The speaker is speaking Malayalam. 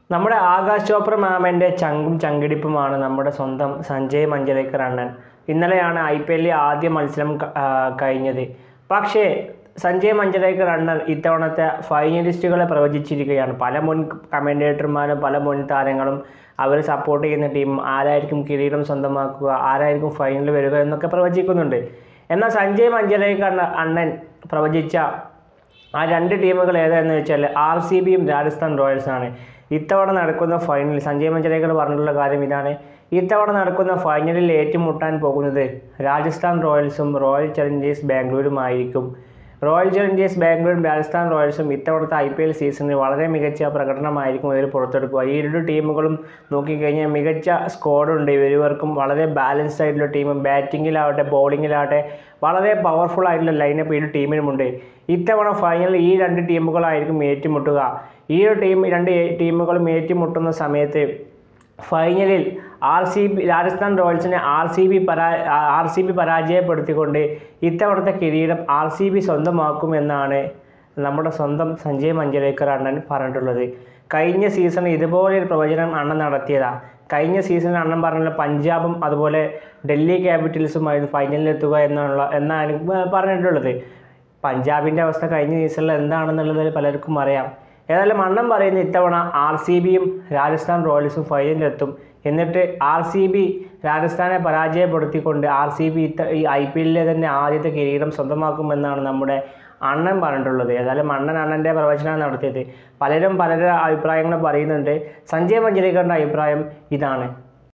നമ്മുടെ ആകാശ് ചോപ്ര മാമൻ്റെ ചങ്കും ചങ്കിടിപ്പുമാണ് നമ്മുടെ സ്വന്തം സഞ്ജയ് മഞ്ചലേക്കർ അണ്ണൻ ഇന്നലെയാണ് ഐ പി എല്ലിൽ ആദ്യ മത്സരം ക- ആ, കഴിഞ്ഞത് പക്ഷേ സഞ്ജയ് മഞ്ചലേക്കർ അണ്ണൻ ഇത്തവണത്തെ ഫൈനലിസ്റ്റുകളെ പ്രവചിച്ചിരിക്കുകയാണ് പല മുൻ കമൻറ്റേറ്റർമാരും പല മുൻ താരങ്ങളും അവർ സപ്പോർട്ട് ചെയ്യുന്ന ടീം ആരായിരിക്കും കിരീടം സ്വന്തമാക്കുക ആരായിരിക്കും ഫൈനലിൽ വരിക എന്നൊക്കെ പ്രവചിക്കുന്നുണ്ട് എന്നാൽ സഞ്ജയ് മഞ്ചലേക്കർ അണ്ണ- അണ്ണൻ പ്രവചിച്ച ആ രണ്ട് ടീമുകൾ ഏതാന്ന് വെച്ചാൽ ആർ സി ബിയും രാജസ്ഥാൻ റോയൽസ് ആണ് ഇത്തവണ നടക്കുന്ന ഫൈനൽ സഞ്ജയ് മഞ്ചലേക്കർ പറഞ്ഞിട്ടുള്ള കാര്യം ഇതാണ് ഇത്തവണ നടക്കുന്ന ഫൈനലിൽ ഏറ്റുമുട്ടാൻ പോകുന്നത് രാജസ്ഥാൻ റോയൽസും റോയൽ ചലഞ്ചേഴ്സ് ബാംഗ്ലൂരുമായിരിക്കും റോയൽ ചലഞ്ചേഴ്സ് ബാംഗ്ലൂരും രാജസ്ഥാൻ റോയൽസും ഇത്തവണത്തെ ഐ പി എൽ സീസണിൽ വളരെ മികച്ച പ്രകടനമായിരിക്കും ഇവർ പുറത്തെടുക്കുക ഈ ഇരു ടീമുകളും നോക്കിക്കഴിഞ്ഞാൽ മികച്ച സ്ക്വാഡുണ്ട് ഇവർക്കും വളരെ ബാലൻസ്ഡ് ആയിട്ടുള്ള ടീമും ബാറ്റിങ്ങിലാവട്ടെ ബോളിങ്ങിലാവട്ടെ വളരെ പവർഫുൾ ആയിട്ടുള്ള ലൈനപ്പ് ഈ ഒരു ടീമിനുമുണ്ട് ഇത്തവണ ഫൈനലിൽ ഈ രണ്ട് ടീമുകളായിരിക്കും ഏറ്റുമുട്ടുക ഈ ഒരു ടീം രണ്ട് ടീമുകളും ഏറ്റുമുട്ടുന്ന സമയത്ത് ഫൈനലിൽ ആർ സി ബി രാജസ്ഥാൻ റോയൽസിനെ ആർ സി ബി പരാ ആർ സി ബി പരാജയപ്പെടുത്തിക്കൊണ്ട് ഇത്തവണത്തെ കിരീടം ആർ സി ബി സ്വന്തമാക്കുമെന്നാണ് നമ്മുടെ സ്വന്തം സഞ്ജയ് മഞ്ചലേക്കർ അണ്ണൻ പറഞ്ഞിട്ടുള്ളത് കഴിഞ്ഞ സീസണിൽ ഇതുപോലെ ഒരു പ്രവചനം അണ്ണൻ നടത്തിയതാണ് കഴിഞ്ഞ സീസണിൽ അണ്ണൻ പറഞ്ഞ പഞ്ചാബും അതുപോലെ ഡൽഹി ക്യാപിറ്റൽസുമായിരുന്നു ഫൈനലിലെത്തുക എന്നുള്ള എന്നാണ് പറഞ്ഞിട്ടുള്ളത് പഞ്ചാബിൻ്റെ അവസ്ഥ കഴിഞ്ഞ സീസണിൽ എന്താണെന്നുള്ളത് പലർക്കും അറിയാം ഏതായാലും അണ്ണൻ പറയുന്ന ഇത്തവണ ആർ സി ബിയും രാജസ്ഥാൻ റോയൽസും ഫൈനലിലെത്തും എന്നിട്ട് ആർ സി ബി രാജസ്ഥാനെ പരാജയപ്പെടുത്തിക്കൊണ്ട് ആർ സി ബി ഇത്ത ഈ ഐ പി എല്ലിലെ തന്നെ ആദ്യത്തെ കിരീടം സ്വന്തമാക്കുമെന്നാണ് നമ്മുടെ അണ്ണൻ പറഞ്ഞിട്ടുള്ളത് ഏതായാലും അണ്ണൻ അണ്ണൻ്റെ പ്രവചനം നടത്തിയത് പലരും പലരുടെ അഭിപ്രായങ്ങൾ പറയുന്നുണ്ട് സഞ്ജയ് മഞ്ചലേക്കറിൻ്റെ അഭിപ്രായം ഇതാണ്